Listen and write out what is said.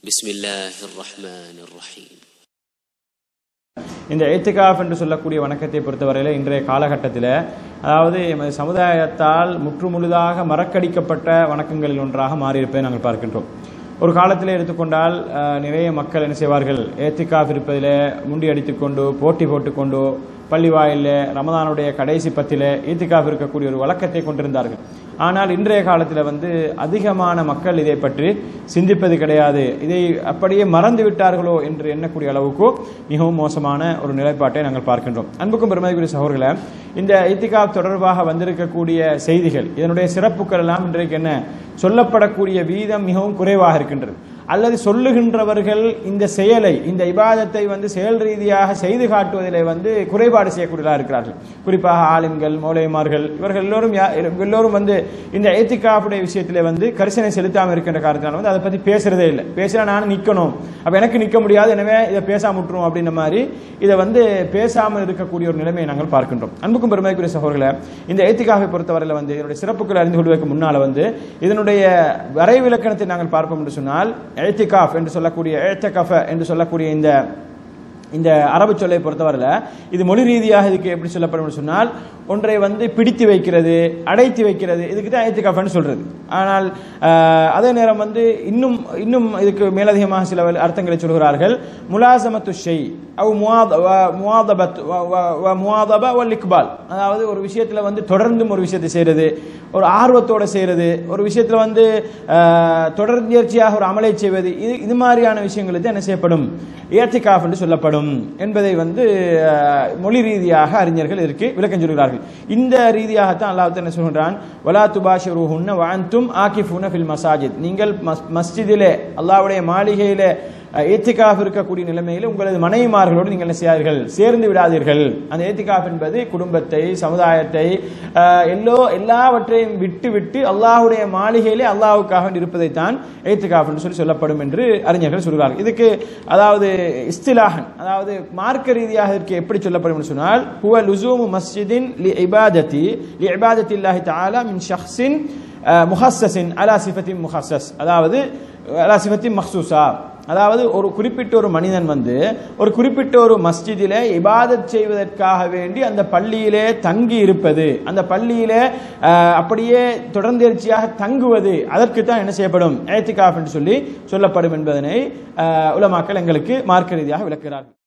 بسم الله الرحمن الرحيم இந்த ஏத்திகாஃப் என்று சொல்லக்கூடிய வணக்கத்தை பொறுத்தவரையில் இன்றைய காலகட்டத்தில் அதாவது எமது சமுதாயத்தால் முற்றுமுழுதாக மறக்கடிக்கப்பட்ட வணக்கங்களில் ஒன்றாக மாறியிருப்பதை நாங்கள் பார்க்கின்றோம் ஒரு காலத்தில் எடுத்துக்கொண்டால் அஹ், நிறைய மக்கள் என்ன செய்வார்கள் ஏத்திகாஃப் இருப்பதில் முண்டி அடித்துக்கொண்டு போட்டி போட்டுக்கொண்டு பள்ளி வாயிலில் ரமதானுடைய கடைசி பத்தில் ஈத்திகாஃப் இருக்கக்கூடிய ஒரு வழக்கத்தை கொண்டிருந்தார்கள் ஆனால் இன்றைய காலத்தில் வந்து அதிகமான மக்கள் இதை பற்றி சிந்திப்பது கிடையாது இதை அப்படியே மறந்து விட்டார்களோ என்று எண்ணக்கூடிய அளவுக்கு மிகவும் மோசமான ஒரு நிலைப்பாட்டை நாங்கள் பார்க்கின்றோம் அன்புக்கும் பெருமதிக்குரிய சகோதரர்களே இந்த இத்திகாப் தொடர்பாக வந்திருக்கக்கூடிய செய்திகள் இதனுடைய சிறப்புகள் எல்லாம் இன்றைக்கு என்ன சொல்லப்படக்கூடிய வீதம் மிகவும் குறைவாக இருக்கின்றது அல்லது சொல்லுகின்றவர்கள் இந்த செயலை இந்த இபாதத்தை வந்து செயல் ரீதியாக செய்து காட்டுவதிலே வந்து குறைபாடு செய்யக்கூடியதாக இருக்கிறார்கள் குறிப்பாக ஆலிம்கள் மௌலைமார்கள் இவர்கள் எல்லோரும் யா- எல்லோரும் வந்து இந்த ஏத்திகாப்புடைய விஷயத்திலே வந்து கரிசனை செலுத்தாமல் இருக்கின்ற காரணத்தினால வந்து அதை பற்றி பேசுறதே இல்லை பேசினா நானும் நிற்கணும் அப்போ எனக்கு நிற்க முடியாது எனவே இதை பேசாம விட்டுரும் அப்படின்ற மாதிரி இதை வந்து பேசாமல் இருக்கக்கூடிய ஒரு நிலைமையை நாங்கள் பார்க்கின்றோம் அன்புக்கும் பெருமைக்குரிய சகோதரர்களே இந்த ஏத்திகாவை பொறுத்தவரையில் வந்து இதனுடைய சிறப்புகள் அறிந்து கொள்வதற்கு முன்னால் வந்து இதனுடைய வரைவிலக்கணத்தை நாங்கள் பார்ப்போம் என்று சொன்னால் ஏத்திகாஃப் என்று சொல்லக்கூடிய ஏத்தகஃப என்று சொல்லக்கூடிய இந்த இந்த அரபு சொல்லை பொறுத்தவரையில் இது மொழி ரீதியாக இதுக்கு எப்படி சொல்லப்படும் என்று சொன்னால் ஒன்றை வந்து பிடித்து வைக்கிறது அடைத்து வைக்கிறது இதுக்கு தான் ஏத்திகாஃப்னு சொல்றது ஆனால் ஆஹ், அதே நேரம் வந்து இன்னும் இன்னும் இதுக்கு மேலதிகமாக சில அர்த்தங்களை சொல்கிறார்கள் முலாசமத்து ஷெய் அவ் முவாத- வ- முவாதபத் வ- வ- வ- முவாதப வல் இக்பால் அதாவது ஒரு விஷயத்தில் வந்து தொடர்ந்தும் ஒரு விஷயத்தை செய்கிறது ஒரு ஆர்வத்தோட செய்கிறது ஒரு விஷயத்தில் வந்து ஆஹ், தொடர்ச்சியாக ஒரு அமலை செய்வது இது இது மாதிரியான விஷயங்களுக்கு என்ன செய்யப்படும் ஏத்திகாஃப் என்று சொல்லப்படும் என்பதை வந்து ஆஹ், மொழி ரீதியாக அறிஞர்கள் இதற்கு விளக்கம் சொல்கிறார்கள் இந்த ரீதியாகத்தான் அல்லாஹ் என்ன சொல்கிறான் வலா துபாஷிருஹுன்ன வாந்தும் ஆகிஃபுன ஃபில் மசாஜித் நீங்கள் மஸ்- மஸ்ஜிதிலே அல்லாஹ்வுடைய மாளிகையிலே அஹ், ஏத்திகாஃப் இருக்கக்கூடிய நிலைமையில் உங்களது மனைவிமார்களோடு நீங்கள் என்ன செய்யாதீர்கள் சேர்ந்து விடாதீர்கள் அந்த ஏத்திகாஃப் என்பது குடும்பத்தை சமுதாயத்தை அஹ், எல்லோ எல்லாவற்றையும் விட்டு விட்டு அல்லாஹ்வுடைய மாளிகையிலே அல்லாஹ்வுக்காக வேண்டி இருப்பதைத்தான் ஏத்திகாஃப் என்று சொல்லி சொல்லப்படும் என்று அறிஞர்கள் சொல்கிறார்கள் இதுக்கு அதாவது இஸ்திலாஹன் அதாவது மார்க்க ரீதியாக இதற்கு எப்படி சொல்லப்படும் என்று சொன்னால் ஹுவ லுசூமு மஸ்ஜிதின் லி இபாதத்தி லி இபாதத்தி அல்லாஹி தஆலா மின் ஷஹ்ஸின் அஹ், முஹஸ்ஸஸின் அலா சிஃபத்தின் முஹஸ்ஸஸ் அதாவது அலா சிஃபத்தின் மஹ்சூசா அதாவது ஒரு குறிப்பிட்ட ஒரு மனிதன் வந்து ஒரு குறிப்பிட்ட ஒரு மஸ்ஜிதிலே இபாதத் செய்வதற்காக வேண்டி அந்த பள்ளியிலே தங்கி இருப்பது அந்த பள்ளியிலே அஹ், அப்படியே தொடர்ந்தேர்ச்சியாக தங்குவது அதற்கு தான் என்ன செய்யப்படும் ஏத்திகாஃப் என்று சொல்லி சொல்லப்படும் என்பதனை அஹ், உலமாக்கள் எங்களுக்கு மார்க்க ரீதியாக விளக்குகிறார்கள்